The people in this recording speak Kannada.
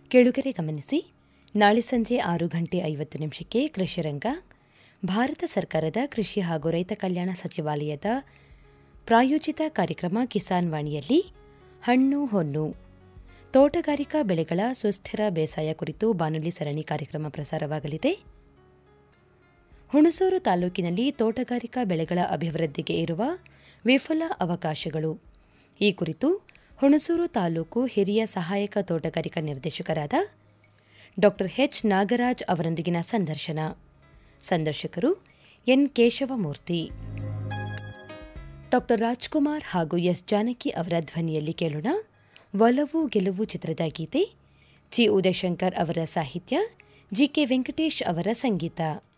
ಕೆಳುಗೆರೆ ಗಮನಿಸಿ ನಾಳೆ ಸಂಜೆ ಆರು ಗಂಟೆ ಐವತ್ತು ನಿಮಿಷಕ್ಕೆ ಕೃಷಿರಂಗ ಭಾರತ ಸರ್ಕಾರದ ಕೃಷಿ ಹಾಗೂ ರೈತ ಕಲ್ಯಾಣ ಸಚಿವಾಲಯದ ಪ್ರಾಯೋಜಿತ ಕಾರ್ಯಕ್ರಮ ಕಿಸಾನ್ ವಾಣಿಯಲ್ಲಿ ಹಣ್ಣು ಹೊನ್ನು ತೋಟಗಾರಿಕಾ ಬೆಳೆಗಳ ಸುಸ್ಥಿರ ಬೇಸಾಯ ಕುರಿತು ಬಾನುಲಿ ಸರಣಿ ಕಾರ್ಯಕ್ರಮ ಪ್ರಸಾರವಾಗಲಿದೆ ಹುಣಸೂರು ತಾಲೂಕಿನಲ್ಲಿ ತೋಟಗಾರಿಕಾ ಬೆಳೆಗಳ ಅಭಿವೃದ್ಧಿಗೆ ಇರುವ ವಿಫಲ ಅವಕಾಶಗಳು ಈ ಕುರಿತು ಹುಣಸೂರು ತಾಲೂಕು ಹಿರಿಯ ಸಹಾಯಕ ತೋಟಗಾರಿಕಾ ನಿರ್ದೇಶಕರಾದ ಡಾ ಎಚ್ ನಾಗರಾಜ್ ಅವರೊಂದಿಗಿನ ಸಂದರ್ಶನ ಸಂದರ್ಶಕರು ಎನ್ ಕೇಶವಮೂರ್ತಿ ಡಾ ರಾಜ್ಕುಮಾರ್ ಹಾಗೂ ಎಸ್ ಜಾನಕಿ ಅವರ ಧ್ವನಿಯಲ್ಲಿ ಕೇಳೋಣ ಒಲವು ಗೆಲುವು ಚಿತ್ರದ ಗೀತೆ ಜಿ ಉದಯಶಂಕರ್ ಅವರ ಸಾಹಿತ್ಯ ಜಿಕೆ ವೆಂಕಟೇಶ್ ಅವರ ಸಂಗೀತ